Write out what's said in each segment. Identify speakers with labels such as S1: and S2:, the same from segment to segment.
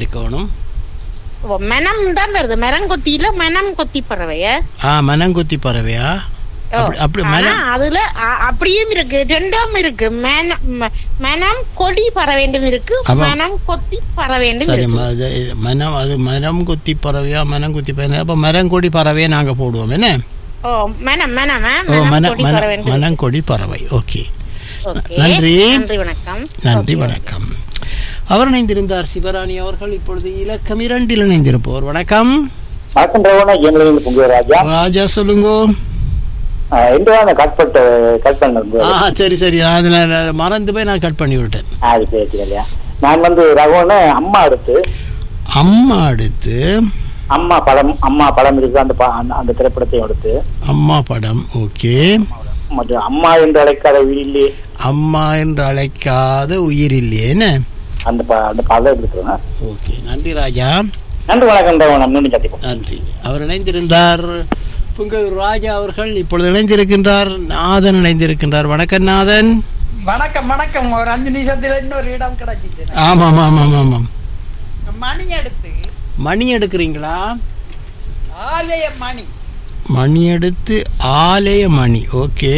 S1: இருக்கணும்
S2: ஓ, மனம் தான் வருது மரங்கொத்தியில மனம் கொத்தி பறவைய
S1: ஆ மனங்குத்தி பறவையா அப்படி அப்படி
S2: ஆனா
S1: மனம்
S2: அதுல அ- அப்படியும் இருக்கு ரெண்டும் இருக்கு மன- ம- மனம் கொடி பற வேண்டும் இருக்கு
S1: அப்ப-
S2: மனம் கொத்தி பற வேண்டும்
S1: சரி
S2: இருக்கு
S1: ம- அது மனம் அது மரம் குத்தி பறவையா மனம் குத்தி பறவை அப்போ மரங்கொடி பறவையை நாங்கள் போடுவோம் என்ன
S2: ஓ மனம் மனம் ஆ,
S1: ஓ
S2: மனம்
S1: மன
S2: கொடி
S1: மன
S2: பற வேண்டும்
S1: மனங்கொடி பறவை ஓகே
S2: ஓகே.
S1: நன்றி.
S2: நன்றி வணக்கம்
S1: நன்றி
S2: ஓகே.
S1: வணக்கம் அவர் இணைந்திருந்தார் சிவராணி அவர்கள் இப்பொழுது இலக்கம் இரண்டில் இணைந்திருப்போர் வணக்கம்
S3: வணக்கம் ரவணா எங்களில் பொங்க ராஜா
S1: ராஜா சொல்லுங்க
S3: எந்த கட் பட்டு கட் பண்ணது
S1: ஆ சரி சரி நான் அதில் மறந்து போய் நான் கட் பண்ணி விட்டேன்
S3: அது சரி சரி இல்லையா நான் வந்து ரகுவன அம்மா எடுத்து
S1: அம்மா அடுத்து
S3: அம்மா படம் அம்மா படம் இருக்கு அந்த ப- அந்த- அந்த திரைப்படத்தையும் எடுத்து
S1: அம்மா படம் ஓகே
S3: மற்றும் அம்மா என்று அழைக்காத வீட்டிலே
S1: அம்மா என்று அழைக்காத உயிர் இல்லையேன்னு
S3: அந்த ப- அந்த படம் எடுத்துருவேன்
S1: ஓகே நன்றி ராஜா
S3: நன்றி வணக்கம் ரகுவனா மீண்டும் சந்திப்போம்
S1: நன்றி அவர் இணைந்திருந்தார் புங்கூர் ராஜா அவர்கள் இப்பொழுது இணைந்திருக்கின்றார் நாதன் இணைந்திருக்கின்றார் வணக்கம் நாதன்
S4: வணக்கம் வணக்கம் ஒரு அஞ்சு நிமிஷத்துல இன்னொரு இடம் கிடைச்சிட்டு
S1: ஆமாம் ஆமாம் ஆமாம்
S4: மணி எடுத்து
S1: மணி எடுக்கிறீங்களா
S4: ஆலய மணி
S1: மணி எடுத்து ஆலய மணி ஓகே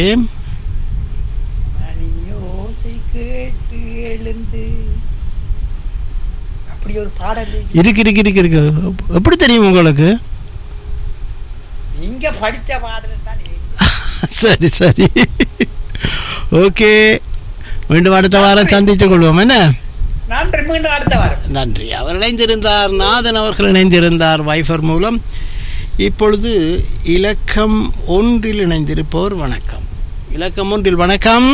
S4: மணி ஓசை கேட்டு எழுந்து அப்படி ஒரு பாடல் இருக்கு.
S1: இருக்கு இருக்கு இருக்கு இருக்கு எப்படி தெரியும் உங்களுக்கு
S4: நீங்க படிச்ச பாடல் தான் இது.
S1: சரி சரி ஓகே மீண்டும் அடுத்த வாரம் சந்தித்துக் கொள்வோம் என்ன
S4: நன்றி மீண்டும் அடுத்த வாரம்
S1: நன்றி அவர் இணைந்திருந்தார் நாதன் அவர்கள் இணைந்திருந்தார் வைஃபர் மூலம் இப்பொழுது இலக்கம் ஒன்றில் இணைந்திருப்போர் வணக்கம் இலக்கம் ஒன்றில் வணக்கம்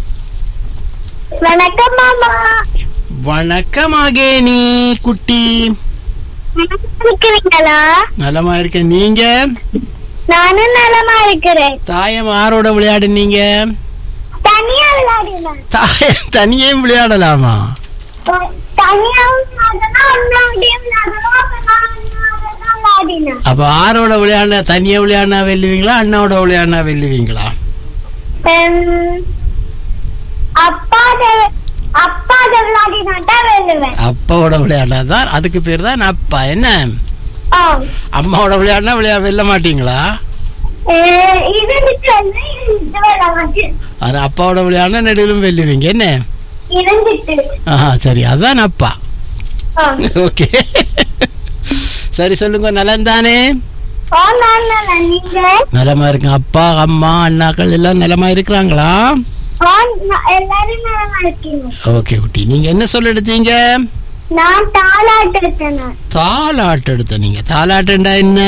S5: வணக்கம் மாமா
S1: வணக்கம் அகேனி குட்டி
S5: இருக்கிறீங்களா
S1: நலமா இருக்கேன் நீங்க
S5: நானும் நலமா இருக்கிறேன்
S1: தாயம் ஆரோட விளையாடுனீங்க
S5: தனியா விளையாடினேன்
S1: தாய தனியே விளையாடலாமா
S5: தனியா விளையாடனா அண்ணாவுடையும் விளையாடலாம் அப்ப நான் அண்ணாவோட விளையாடினேன்
S1: அப்ப ஆரோட விளையாடினா தனியா விளையாடினா வெல்லுவீங்களா அண்ணாவோட விளையாடினா வெல்லுவீங்களா
S5: உம், அப்பாத அப்பாத விளையாடினாட்டா வெல்லுவேன்
S1: அப்பாவோட விளையாடினா தான் அதுக்கு பேர் தான் அப்பா என்ன
S5: ஆ.
S1: அம்மாவோட விளையாடினா விளையா வெல்ல மாட்டீங்களா
S5: அஹ், இது நிக்கல, இது விளையாட மாட்டேன்.
S1: அது அப்பாவோட விளையாடினா நடுவிலும் வெல்லுவீங்க என்ன
S5: இருந்துட்டு
S1: ஆஹா சரி அதான் அப்பா
S5: ஆ.
S1: ஓகே சரி சொல்லுங்க நலம் தானே
S5: ஆ, நான் நல்லா, நீங்க
S1: நலமா இருக்கு அப்பா அம்மா அண்ணாக்கள் எல்லாம் நலமா இருக்கிறாங்களா
S5: ஆ, நான் எல்லாரும் நலமா இருக்கீங்க
S1: ஓகே குட்டி நீங்க என்ன சொல்ல எடுத்தீங்க
S5: நான் தாளாட்டு எடுத்தேன்
S1: தாலாட்டு எடுத்த நீங்க தாலாட்டுண்டா என்ன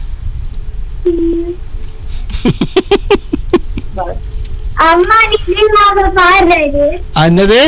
S5: அம்மா நிச்சயமாக பாடுறது
S1: என்னது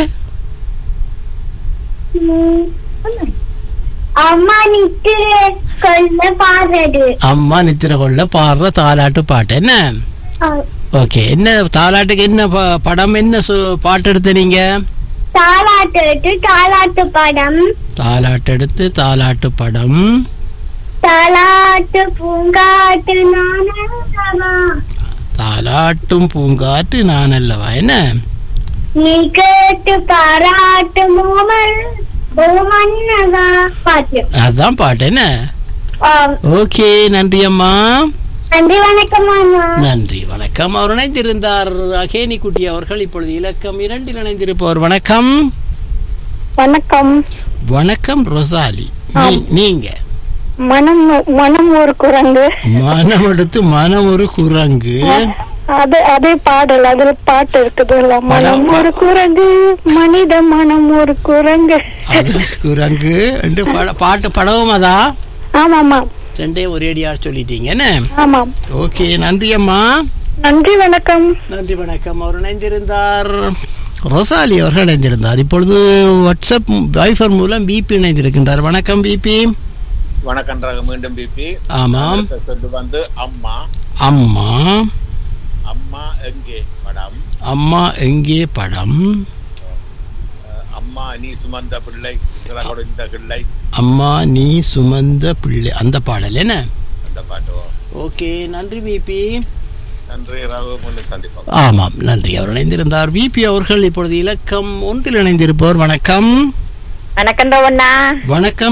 S5: உம், அம்மா நித்து கொள்ள பாடுறது
S1: அம்மா நித்திர கொள்ள பாடுற தாலாட்டு பாட்டு என்ன
S5: ஆ,
S1: ஓகே என்ன தாலாட்டுக்கு என்ன ப- படம் என்ன சு- பாட்டு எடுத்த நீங்க
S5: தாலாட்டு எடுத்து தாலாட்டு படம்
S1: தாலாட்டு எடுத்து தாலாட்டு படம்
S5: தாலாட்டு பூங்காட்டு நானல்லவா
S1: தாலாட்டும் பூங்காற்று நான் அல்லவா என்ன
S5: நீ கேட்டு பாராட்டு மோமல் ஓமன்னவா பாட்டு
S1: அதான் பாட்டு என்ன
S5: ஆ,
S1: ஓகே நன்றி அம்மா
S5: நன்றி வணக்கம் மாமா
S1: நன்றி வணக்கம் அவர் இணைந்திருந்தார் அகேனி குட்டி அவர்கள் இப்பொழுது இலக்கம் இரண்டில் இணைந்திருப்பவர் வணக்கம்
S5: வணக்கம்
S1: வணக்கம் ரொசாலி நீ- நீங்க
S5: மனம் மனம் ஒரு குரங்கு
S1: மனம் எடுத்து மனம் ஒரு குரங்கு
S5: அது அதே பாடல் அதுல பாட்டு இருக்குது இல்ல மனம்
S1: படம்.
S5: ஒரு குரங்கு மனித மனம் ஒரு குரங்கு
S1: அது குரங்கு ரெண்டு பட- பாட்டு படவும் அதான்
S5: ஆமாமா
S1: ரெண்டையும் ஒரேடியா சொல்லிட்டீங்க என்ன
S5: ஆமாம்
S1: ஓகே நன்றி அம்மா
S5: நன்றி வணக்கம்
S1: நன்றி வணக்கம் அவர் இணைந்திருந்தார் ரொசாலி அவர்கள் இணைந்திருந்தார் இப்பொழுது வாட்ஸ்அப் வைஃபர் மூலம் பிபி இணைந்திருக்கின்றார் வணக்கம் பிபி
S6: வணக்கம் ரக மீண்டும் பிபி
S1: ஆமாம்
S6: சொல்லு வந்து அம்மா
S1: அம்மா
S6: அம்மா எங்கே படம்
S1: அம்மா எங்கே படம்
S6: அஹ், அம்மா நீ சுமந்த பிள்ளை கொடுத்த பிள்ளை
S1: அம்மா நீ சுமந்த பிள்ளை அந்த பாடல் என்ன
S6: அந்த பாட்டு
S1: ஓகே நன்றி பிபி
S6: நன்றி ரகு மீண்டும் சந்திப்போம்
S1: ஆமாம் நன்றி அவர் இணைந்திருந்தார் விபி அவர்கள் இப்பொழுது இலக்கம் ஒன்றில் இணைந்திருப்பவர் வணக்கம்
S2: வணக்கம் தவண்ணா
S1: வணக்கம்